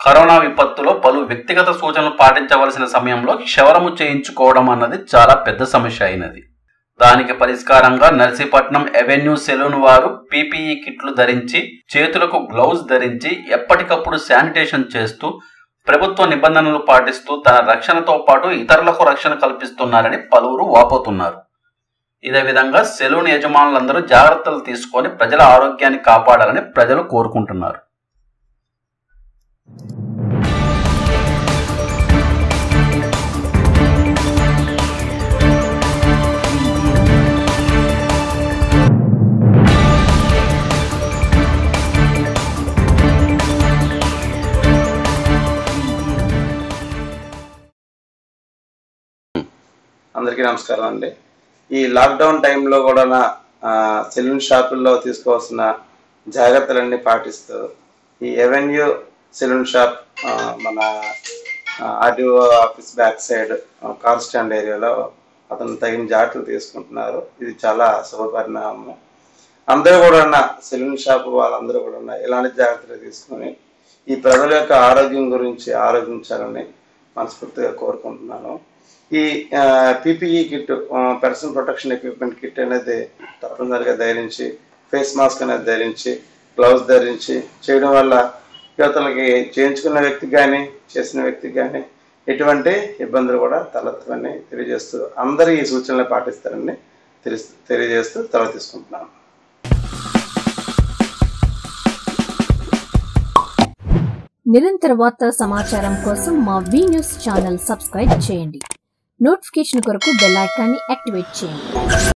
corona విపత్తులో పలు వ్యక్తిగత సూచనలు పాటించవలసిన సమయంలో క్షవరము చేయించుకోవడం అన్నది చాలా పెద్ద సమస్య అయినది దానికి పరిష్కారంగా నర్సీపట్నం ఎవెన్యూ సెలూన్ వారు పీపీఈ కిట్లు ధరించి చేతులకు గ్లౌజ్ ధరించి ఎప్పటికప్పుడు శానిటేషన్ చేస్తూ ప్రభుత్వ నిబంధనలు పాటిస్తూ తన రక్షణతో పాటు ఇతరులకు రక్షణ కల్పిస్తున్నారని పలువురు వాపోతున్నారు ఇదే విధంగా సెలూన్ యజమానులందరూ జాగ్రత్తలు తీసుకొని ప్రజల ఆరోగ్యాన్ని కాపాడాలని ప్రజలు కోరుకుంటున్నారు అందరికీ నమస్కారం అండి ఈ లాక్డౌన్ టైంలో కూడా సెలూన్ షాపుల్లో తీసుకోవాల్సిన జాగ్రత్తలన్నీ పాటిస్తూ ఈ ఎవెన్యూ సెలూన్ షాప్ ఆ, మన ఆర్డీఓ ఆఫీస్ బ్యాక్ సైడ్ ఆ, కార్ స్టాండ్ ఏరియాలో అతను తగిన జాగ్రత్తలు తీసుకుంటున్నారు ఇది చాలా శుభపరిణామం అందరూ కూడా సెలూన్ షాప్ వాళ్ళందరూ కూడా ఇలాంటి జాగ్రత్తలు తీసుకొని ఈ ప్రజల యొక్క ఆరోగ్యం గురించి ఆలోచించాలని మనస్ఫూర్తిగా కోరుకుంటున్నాను ఈ PPE kit personal protection equipment kit అనేది తప్పనిసరిగా ధరించి ఫేస్ మాస్క్ అనేది ధరించి గ్లౌస్ ధరించి చేయడం వల్ల యువతలకి చేయించుకున్న వ్యక్తికి కానీ చేసిన వ్యక్తికి కానీ ఎటువంటి ఇబ్బందులు కూడా తలెత్తమని తెలియజేస్తూ అందరూ ఈ సూచనలు పాటిస్తారని తెలియ తెలియజేస్తూ తల తీసుకుంటున్నాను నిరంతర వార్తా సమాచారం కోసం మా వి న్యూస్ ఛానల్ సబ్స్క్రైబ్ చేయండి నోటిఫికేషన్ కొరకు బెల్ ఐకాన్ని యాక్టివేట్ చేయండి